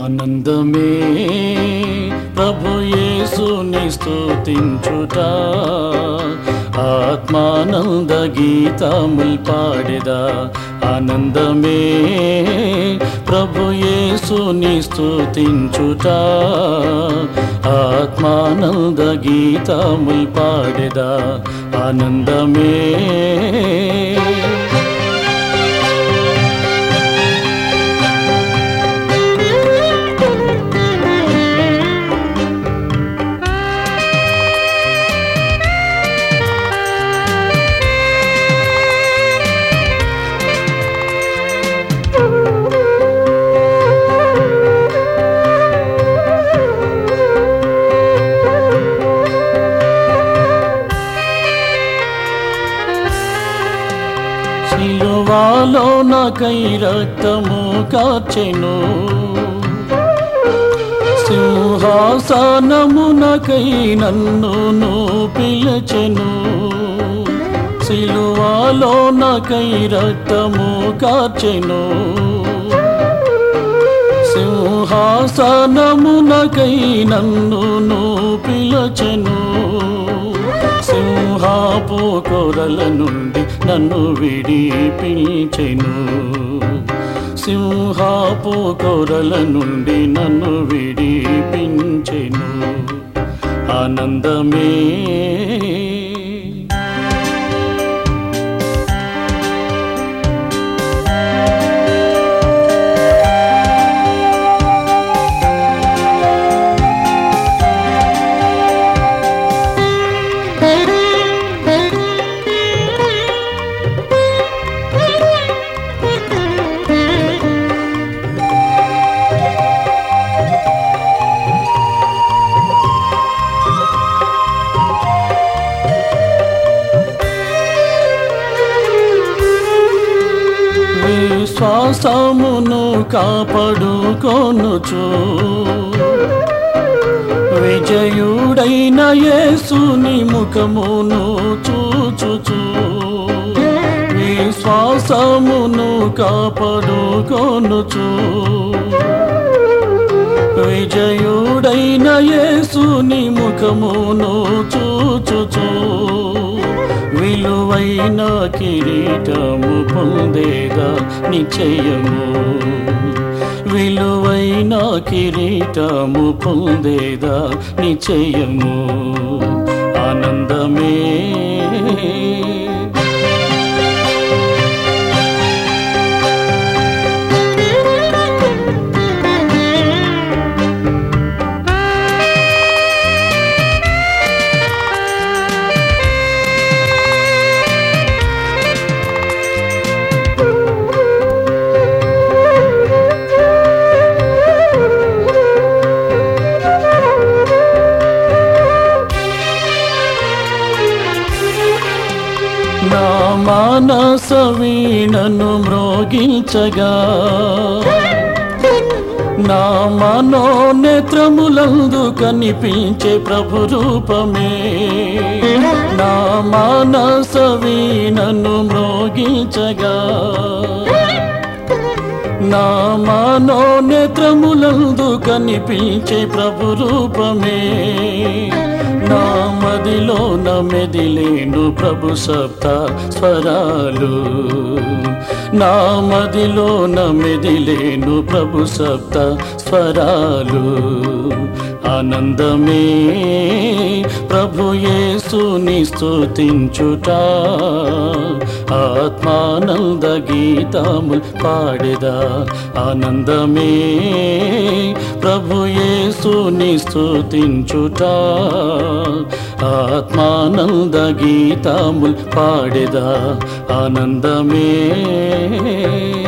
ఆనందమే ప్రభు యేసుని స్తుతించుట ఆత్మానంద గీతముల్ పాడెదా ఆనందమే ప్రభు యేసుని స్తుతించుట ఆత్మానంద గీతముల్ పాడెదా ఆనందమే సిలువాలో నాకై రక్తము కార్చెను సింహాసనమునకై నన్ను పిలచెను సిలువాలో నాకై రక్తము కార్చెను సింహాసనమునకై నన్ను పిలచెను సింహాపు కొరల నుండి నన్ను విడిపించెను సింహాపు కొరల నుండి నన్ను విడిపించెను ఆనందమే విశ్వాసమును కాపాడుకొనుచు విజయుడైన యేసుని ముఖమును చూచుచు విశ్వాసమును కాపాడుకొనుచు విజయుడైన యేసుని ముఖమును చూచుచు విలువైన కిరీటము పొందేదా నిశ్చయము విలువైన కిరీటము పొందేదా నిశ్చయము ఆనందమే నా మానస వీణను మ్రోగించగా నా మనోనేత్రములందు కనిపించే ప్రభు రూపమే నా మానస వీణను మ్రోగించగా నా మనోనేత్రములందు కనిపించే ప్రభు రూపమే నా మదిలో నా మెదిలేను ప్రభు సప్త స్వరాలు నా మదిలో నా మెదిలేను ప్రభు సప్త స్వరాలు ఆనందమే ప్రభు యేసుని స్తుతించుట ఆత్మానంద గీతము పాడెదా ఆనందమే ప్రభు యేసుని స్తుతించుట ఆత్మానంద గీతముల్ పాడెదా ఆనందమే